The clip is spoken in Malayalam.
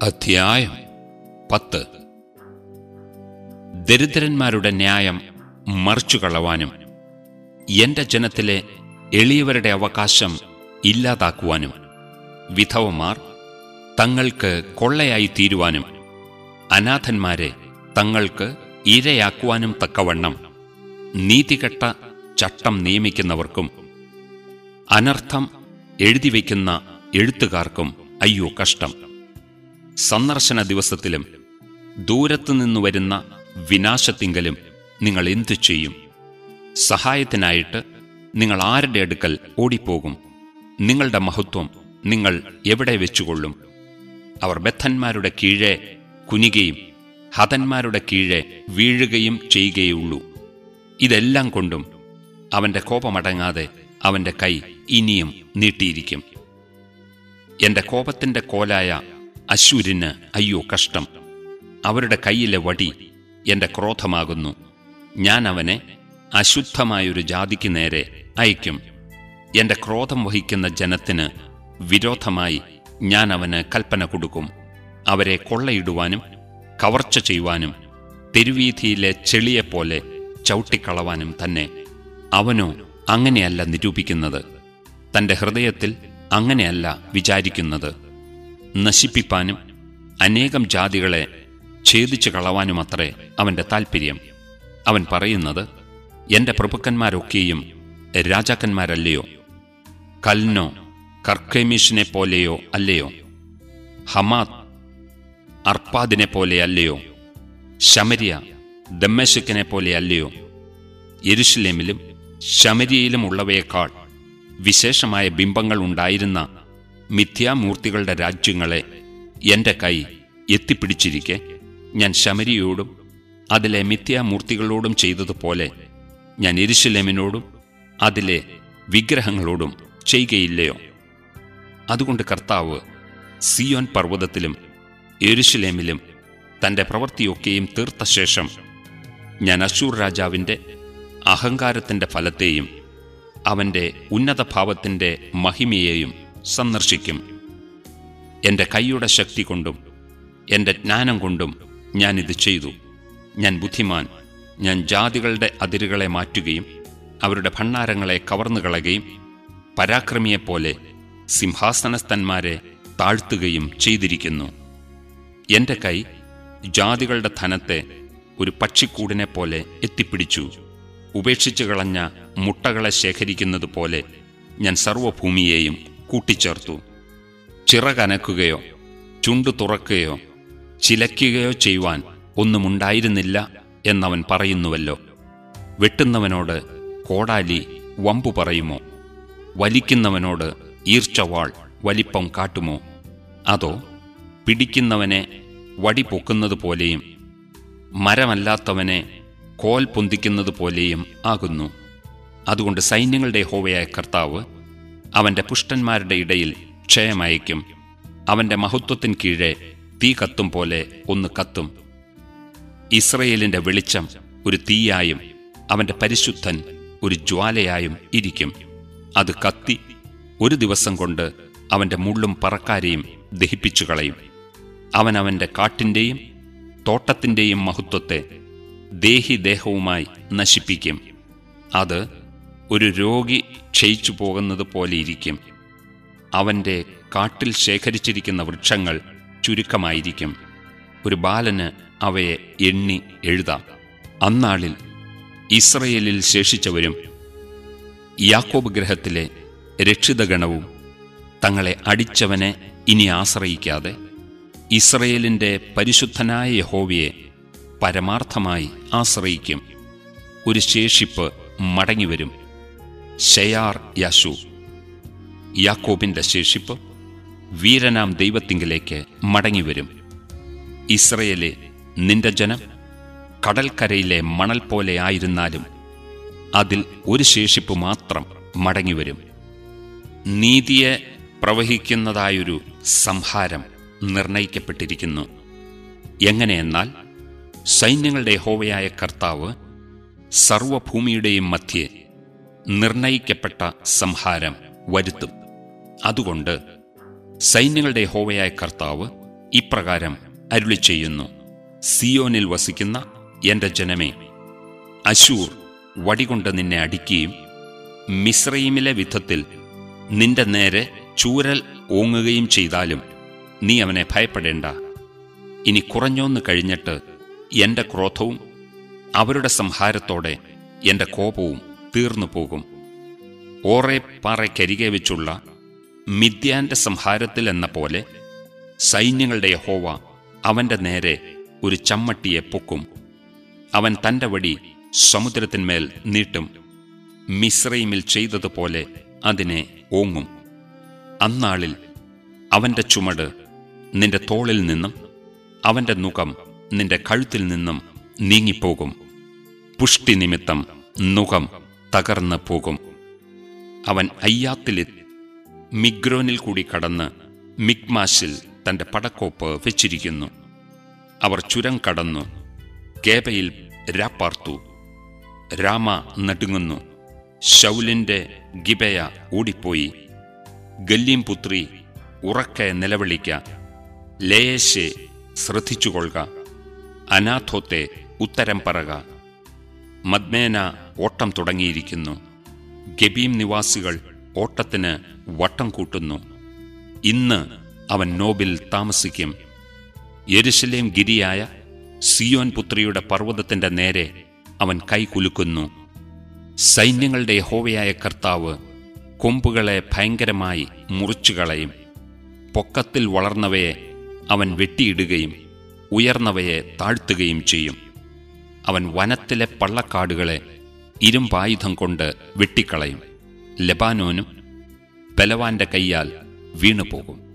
അധ്യായം പത്ത് ദരിദ്രന്മാരുടെ ന്യായം മറിച്ചുകളവാനും എന്റെ ജനത്തിലെ എളിയവരുടെ അവകാശം ഇല്ലാതാക്കുവാനും വിധവമാർ തങ്ങൾക്ക് കൊള്ളയായി തീരുവാനും അനാഥന്മാരെ തങ്ങൾക്ക് ഇരയാക്കുവാനും തക്കവണ്ണം നീതികെട്ട ചട്ടം നിയമിക്കുന്നവർക്കും അനർത്ഥം എഴുതിവെക്കുന്ന എഴുത്തുകാർക്കും അയ്യോ കഷ്ടം സന്ദർശന ദിവസത്തിലും ദൂരത്തുനിന്നു വരുന്ന വിനാശത്തിങ്കലും നിങ്ങൾ എന്തു ചെയ്യും സഹായത്തിനായിട്ട് നിങ്ങൾ ആരുടെ അടുക്കൽ ഓടിപ്പോകും നിങ്ങളുടെ മഹത്വം നിങ്ങൾ എവിടെ വെച്ചുകൊള്ളും അവർ ബദ്ധന്മാരുടെ കീഴെ കുനികയും ഹതന്മാരുടെ കീഴെ വീഴുകയും ചെയ്യുകയുള്ളൂ ഇതെല്ലാം കൊണ്ടും അവന്റെ കോപമടങ്ങാതെ അവന്റെ കൈ ഇനിയും നീട്ടിയിരിക്കും എന്റെ കോപത്തിന്റെ കോലായ അശൂരിന് അയ്യോ കഷ്ടം അവരുടെ കയ്യിലെ വടി എന്റെ ക്രോധമാകുന്നു ഞാൻ അവനെ അശുദ്ധമായൊരു ജാതിക്ക് നേരെ അയക്കും എന്റെ ക്രോധം വഹിക്കുന്ന ജനത്തിന് വിരോധമായി ഞാൻ അവന് കൽപ്പന കൊടുക്കും അവരെ കൊള്ളയിടുവാനും കവർച്ച ചെയ്യുവാനും തെരുവീഥിയിലെ ചെളിയെപ്പോലെ ചവിട്ടിക്കളവാനും തന്നെ അവനോ അങ്ങനെയല്ല നിരൂപിക്കുന്നത് തന്റെ ഹൃദയത്തിൽ അങ്ങനെയല്ല വിചാരിക്കുന്നത് നശിപ്പിപ്പാനും അനേകം ജാതികളെ ഛേദിച്ചു കളവാനുമത്രേ അവന്റെ താൽപ്പര്യം അവൻ പറയുന്നത് എന്റെ പ്രഭുക്കന്മാരൊക്കെയും രാജാക്കന്മാരല്ലയോ കൽനോ കർക്കേമീഷിനെ പോലെയോ അല്ലയോ ഹമാദ് അർപ്പാദിനെ പോലെ അല്ലയോ ശമരിയ ദമ്മശക്കിനെ പോലെ അല്ലയോ യെരുഷലേമിലും ശമരിയയിലും ഉള്ളവയേക്കാൾ വിശേഷമായ ബിംബങ്ങൾ ഉണ്ടായിരുന്ന മിഥ്യാമൂർത്തികളുടെ രാജ്യങ്ങളെ എന്റെ കൈ എത്തിപ്പിടിച്ചിരിക്കെ ഞാൻ ശമരിയോടും അതിലെ മിഥ്യാമൂർത്തികളോടും ചെയ്തതുപോലെ ഞാൻ എരുശലേമിനോടും അതിലെ വിഗ്രഹങ്ങളോടും ചെയ്യുകയില്ലയോ അതുകൊണ്ട് കർത്താവ് സിയോൻ പർവ്വതത്തിലും എരുശലേമിലും തന്റെ പ്രവൃത്തിയൊക്കെയും തീർത്ത ശേഷം ഞാൻ അശൂർ രാജാവിന്റെ അഹങ്കാരത്തിന്റെ ഫലത്തെയും അവന്റെ ഉന്നതഭാവത്തിന്റെ മഹിമയെയും സന്ദർശിക്കും എന്റെ കൈയുടെ ശക്തി കൊണ്ടും എന്റെ ജ്ഞാനം കൊണ്ടും ഞാൻ ഇത് ചെയ്തു ഞാൻ ബുദ്ധിമാൻ ഞാൻ ജാതികളുടെ അതിരുകളെ മാറ്റുകയും അവരുടെ ഭണ്ഡാരങ്ങളെ കവർന്നുകളയുകയും പരാക്രമിയെപ്പോലെ സിംഹാസനസ്ഥന്മാരെ താഴ്ത്തുകയും ചെയ്തിരിക്കുന്നു എന്റെ കൈ ജാതികളുടെ ധനത്തെ ഒരു പക്ഷിക്കൂടിനെ പോലെ എത്തിപ്പിടിച്ചു ഉപേക്ഷിച്ചു കളഞ്ഞ മുട്ടകളെ ശേഖരിക്കുന്നത് പോലെ ഞാൻ സർവഭൂമിയെയും കൂട്ടിച്ചേർത്തു ചിറകനക്കുകയോ ചുണ്ടു തുറക്കുകയോ ചിലയ്ക്കുകയോ ചെയ്യുവാൻ ഒന്നുമുണ്ടായിരുന്നില്ല എന്നവൻ പറയുന്നുവല്ലോ വെട്ടുന്നവനോട് കോടാലി വമ്പു പറയുമോ വലിക്കുന്നവനോട് ഈർച്ചവാൾ വലിപ്പം കാട്ടുമോ അതോ പിടിക്കുന്നവനെ വടി പൊക്കുന്നത് പോലെയും മരമല്ലാത്തവനെ കോൽ പൊന്തിക്കുന്നത് പോലെയും ആകുന്നു അതുകൊണ്ട് സൈന്യങ്ങളുടെ ഹോവയായ കർത്താവ് അവന്റെ പുഷ്ടന്മാരുടെ ഇടയിൽ ക്ഷയമയക്കും അവന്റെ മഹത്വത്തിൻ കീഴെ തീ കത്തും പോലെ ഒന്ന് കത്തും ഇസ്രയേലിന്റെ വെളിച്ചം ഒരു തീയായും അവന്റെ പരിശുദ്ധൻ ഒരു ജ്വാലയായും ഇരിക്കും അത് കത്തി ഒരു ദിവസം കൊണ്ട് അവന്റെ മുള്ളും പറക്കാരെയും ദഹിപ്പിച്ചു കളയും അവൻ അവന്റെ കാട്ടിന്റെയും തോട്ടത്തിന്റെയും മഹത്വത്തെ ദേഹിദേഹവുമായി നശിപ്പിക്കും അത് ഒരു രോഗി ക്ഷയിച്ചു പോകുന്നത് പോലെയിരിക്കും അവന്റെ കാട്ടിൽ ശേഖരിച്ചിരിക്കുന്ന വൃക്ഷങ്ങൾ ചുരുക്കമായിരിക്കും ഒരു ബാലന് അവയെ എണ്ണി എഴുതാം അന്നാളിൽ ഇസ്രയേലിൽ ശേഷിച്ചവരും യാക്കോബ് ഗ്രഹത്തിലെ രക്ഷിതഗണവും തങ്ങളെ അടിച്ചവനെ ഇനി ആശ്രയിക്കാതെ ഇസ്രയേലിന്റെ പരിശുദ്ധനായ യഹോവയെ പരമാർത്ഥമായി ആശ്രയിക്കും ഒരു ശേഷിപ്പ് മടങ്ങിവരും ഷെയാർ യാശു യാക്കോബിന്റെ ശേഷിപ്പ് വീരനാം ദൈവത്തിങ്കിലേക്ക് മടങ്ങിവരും ഇസ്രയേലെ നിന്റെ ജനം കടൽക്കരയിലെ മണൽ പോലെ ആയിരുന്നാലും അതിൽ ഒരു ശേഷിപ്പ് മാത്രം മടങ്ങിവരും നീതിയെ പ്രവഹിക്കുന്നതായൊരു സംഹാരം നിർണയിക്കപ്പെട്ടിരിക്കുന്നു എങ്ങനെയെന്നാൽ സൈന്യങ്ങളുടെ ഹോവയായ കർത്താവ് സർവഭൂമിയുടെയും മധ്യേ നിർണയിക്കപ്പെട്ട സംഹാരം വരുത്തും അതുകൊണ്ട് സൈന്യങ്ങളുടെ ഹോവയായ കർത്താവ് ഇപ്രകാരം അരുളി ചെയ്യുന്നു സിയോനിൽ വസിക്കുന്ന എന്റെ ജനമേ അശൂർ വടികൊണ്ട് നിന്നെ അടിക്കുകയും മിശ്രയിമിലെ വിധത്തിൽ നിന്റെ നേരെ ചൂരൽ ഓങ്ങുകയും ചെയ്താലും നീ അവനെ ഭയപ്പെടേണ്ട ഇനി കുറഞ്ഞോന്ന് കഴിഞ്ഞിട്ട് എന്റെ ക്രോധവും അവരുടെ സംഹാരത്തോടെ എന്റെ കോപവും തീർന്നു പോകും ഓറെ പാറയ്ക്കരികെ വെച്ചുള്ള മിഥ്യാന്റെ സംഹാരത്തിൽ എന്ന പോലെ സൈന്യങ്ങളുടെ യഹോവ അവന്റെ നേരെ ഒരു ചമ്മട്ടിയെ പൊക്കും അവൻ തന്റെ വടി സമുദ്രത്തിന്മേൽ നീട്ടും മിശ്രൈമിൽ ചെയ്തതുപോലെ അതിനെ ഓങ്ങും അന്നാളിൽ അവന്റെ ചുമട് നിന്റെ തോളിൽ നിന്നും അവന്റെ മുഖം നിന്റെ കഴുത്തിൽ നിന്നും നീങ്ങിപ്പോകും പുഷ്ടി നിമിത്തം മുഖം തകർന്നു പോകും അവൻ അയ്യാത്തിലെ മിഗ്രോനിൽ കൂടി കടന്ന് മിഗ്മാശിൽ തന്റെ പടക്കോപ്പ് വെച്ചിരിക്കുന്നു അവർ ചുരം കടന്നു കേബയിൽ രാപ്പാർത്തു രാമ നടുങ്ങുന്നു ശൗലിന്റെ ഗിബയ ഓടിപ്പോയി ഗല്ലീം പുത്രി ഉറക്കെ നിലവിളിക്ക ലേശെ ശ്രദ്ധിച്ചുകൊള്ളുക അനാഥോത്തെ ഉത്തരം പറക മദ്മേന ഓട്ടം തുടങ്ങിയിരിക്കുന്നു ഗബീം നിവാസികൾ ഓട്ടത്തിന് വട്ടം കൂട്ടുന്നു ഇന്ന് അവൻ നോബിൽ താമസിക്കും യെരുശലേം ഗിരിയായ സിയോൻ പുത്രിയുടെ പർവ്വതത്തിന്റെ നേരെ അവൻ കൈകുലുക്കുന്നു സൈന്യങ്ങളുടെ യഹോവയായ കർത്താവ് കൊമ്പുകളെ ഭയങ്കരമായി മുറിച്ചുകളയും പൊക്കത്തിൽ വളർന്നവയെ അവൻ വെട്ടിയിടുകയും ഉയർന്നവയെ താഴ്ത്തുകയും ചെയ്യും അവൻ വനത്തിലെ പള്ളക്കാടുകളെ ഇരുമ്പായുധം കൊണ്ട് വെട്ടിക്കളയും ലബാനോനും ബലവാന്റെ കൈയാൽ വീണുപോകും